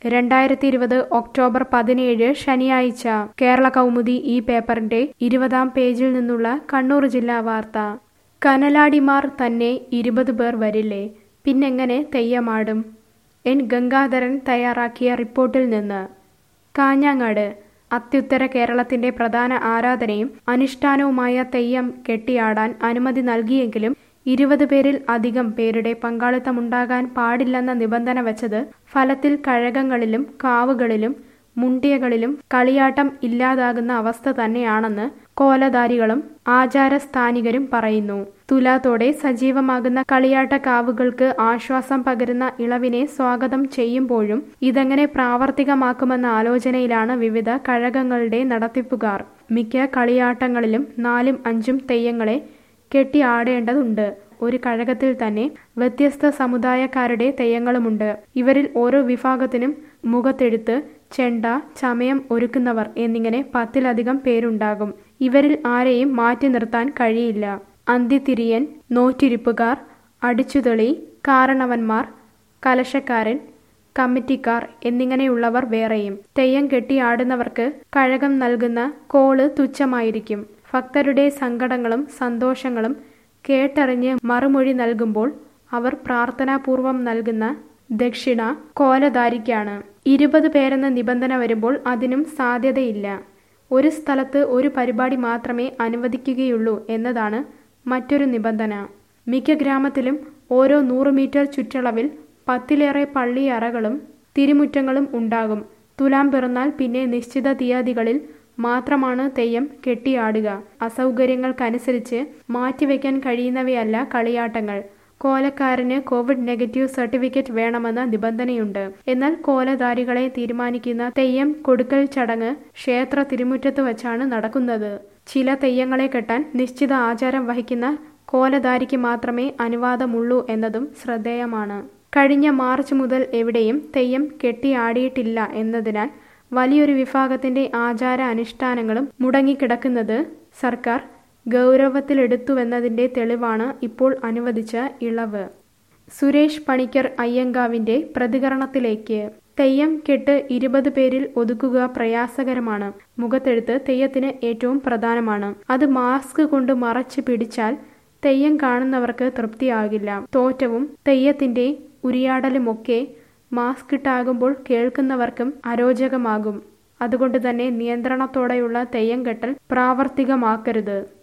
രണ്ടായിരത്തി ഇരുപത് ഒക്ടോബർ പതിനേഴ് ശനിയാഴ്ച കേരള കൗമുദി ഈ പേപ്പറിന്റെ ഇരുപതാം പേജിൽ നിന്നുള്ള കണ്ണൂർ ജില്ലാ വാർത്ത കനലാടിമാർ തന്നെ ഇരുപത് പേർ വരില്ലേ പിന്നെങ്ങനെ തെയ്യമാടും എൻ ഗംഗാധരൻ തയ്യാറാക്കിയ റിപ്പോർട്ടിൽ നിന്ന് കാഞ്ഞങ്ങാട് അത്യുത്തര കേരളത്തിന്റെ പ്രധാന ആരാധനയും അനുഷ്ഠാനവുമായ തെയ്യം കെട്ടിയാടാൻ അനുമതി നൽകിയെങ്കിലും ഇരുപത് പേരിൽ അധികം പേരുടെ പങ്കാളിത്തമുണ്ടാകാൻ പാടില്ലെന്ന നിബന്ധന വച്ചത് ഫലത്തിൽ കഴകങ്ങളിലും കാവുകളിലും മുണ്ടിയകളിലും കളിയാട്ടം ഇല്ലാതാകുന്ന അവസ്ഥ തന്നെയാണെന്ന് കോലധാരികളും ആചാരസ്ഥാനികരും പറയുന്നു തുലാത്തോടെ സജീവമാകുന്ന കളിയാട്ട കാവുകൾക്ക് ആശ്വാസം പകരുന്ന ഇളവിനെ സ്വാഗതം ചെയ്യുമ്പോഴും ഇതെങ്ങനെ പ്രാവർത്തികമാക്കുമെന്ന ആലോചനയിലാണ് വിവിധ കഴകങ്ങളുടെ നടത്തിപ്പുകാർ മിക്ക കളിയാട്ടങ്ങളിലും നാലും അഞ്ചും തെയ്യങ്ങളെ കെട്ടിയാടേണ്ടതുണ്ട് ഒരു കഴകത്തിൽ തന്നെ വ്യത്യസ്ത സമുദായക്കാരുടെ തെയ്യങ്ങളുമുണ്ട് ഇവരിൽ ഓരോ വിഭാഗത്തിനും മുഖത്തെഴുത്ത് ചെണ്ട ചമയം ഒരുക്കുന്നവർ എന്നിങ്ങനെ പത്തിലധികം പേരുണ്ടാകും ഇവരിൽ ആരെയും മാറ്റി നിർത്താൻ കഴിയില്ല അന്തിത്തിരിയൻ നോറ്റിരിപ്പുകാർ അടിച്ചുതെളി കാരണവന്മാർ കലശക്കാരൻ കമ്മിറ്റിക്കാർ എന്നിങ്ങനെയുള്ളവർ വേറെയും തെയ്യം കെട്ടിയാടുന്നവർക്ക് കഴകം നൽകുന്ന കോള് തുച്ഛമായിരിക്കും ഭക്തരുടെ സങ്കടങ്ങളും സന്തോഷങ്ങളും കേട്ടറിഞ്ഞ് മറുമൊഴി നൽകുമ്പോൾ അവർ പ്രാർത്ഥനാപൂർവം നൽകുന്ന ദക്ഷിണ കോലധാരിക്കാണ് ഇരുപത് പേരെന്ന നിബന്ധന വരുമ്പോൾ അതിനും സാധ്യതയില്ല ഒരു സ്ഥലത്ത് ഒരു പരിപാടി മാത്രമേ അനുവദിക്കുകയുള്ളൂ എന്നതാണ് മറ്റൊരു നിബന്ധന മിക്ക ഗ്രാമത്തിലും ഓരോ നൂറ് മീറ്റർ ചുറ്റളവിൽ പത്തിലേറെ പള്ളിയറകളും തിരുമുറ്റങ്ങളും ഉണ്ടാകും തുലാം പിറന്നാൽ പിന്നെ നിശ്ചിത തീയതികളിൽ മാത്രമാണ് തെയ്യം കെട്ടിയാടുക അസൗകര്യങ്ങൾക്കനുസരിച്ച് മാറ്റിവെക്കാൻ കഴിയുന്നവയല്ല കളിയാട്ടങ്ങൾ കോലക്കാരന് കോവിഡ് നെഗറ്റീവ് സർട്ടിഫിക്കറ്റ് വേണമെന്ന നിബന്ധനയുണ്ട് എന്നാൽ കോലധാരികളെ തീരുമാനിക്കുന്ന തെയ്യം കൊടുക്കൽ ചടങ്ങ് ക്ഷേത്ര തിരുമുറ്റത്ത് വച്ചാണ് നടക്കുന്നത് ചില തെയ്യങ്ങളെ കെട്ടാൻ നിശ്ചിത ആചാരം വഹിക്കുന്ന കോലധാരിക്ക് മാത്രമേ അനുവാദമുള്ളൂ എന്നതും ശ്രദ്ധേയമാണ് കഴിഞ്ഞ മാർച്ച് മുതൽ എവിടെയും തെയ്യം കെട്ടിയാടിയിട്ടില്ല എന്നതിനാൽ വലിയൊരു വിഭാഗത്തിന്റെ ആചാര അനുഷ്ഠാനങ്ങളും മുടങ്ങിക്കിടക്കുന്നത് സർക്കാർ ഗൗരവത്തിലെടുത്തുവെന്നതിന്റെ തെളിവാണ് ഇപ്പോൾ അനുവദിച്ച ഇളവ് സുരേഷ് പണിക്കർ അയ്യങ്കാവിന്റെ പ്രതികരണത്തിലേക്ക് തെയ്യം കെട്ട് ഇരുപത് പേരിൽ ഒതുക്കുക പ്രയാസകരമാണ് മുഖത്തെഴുത്ത് തെയ്യത്തിന് ഏറ്റവും പ്രധാനമാണ് അത് മാസ്ക് കൊണ്ട് മറച്ചു പിടിച്ചാൽ തെയ്യം കാണുന്നവർക്ക് തൃപ്തിയാകില്ല തോറ്റവും തെയ്യത്തിന്റെ ഉരിയാടലുമൊക്കെ മാസ്ക് ഇട്ടാകുമ്പോൾ കേൾക്കുന്നവർക്കും അരോചകമാകും അതുകൊണ്ട് തന്നെ നിയന്ത്രണത്തോടെയുള്ള തെയ്യം കെട്ടൽ പ്രാവർത്തികമാക്കരുത്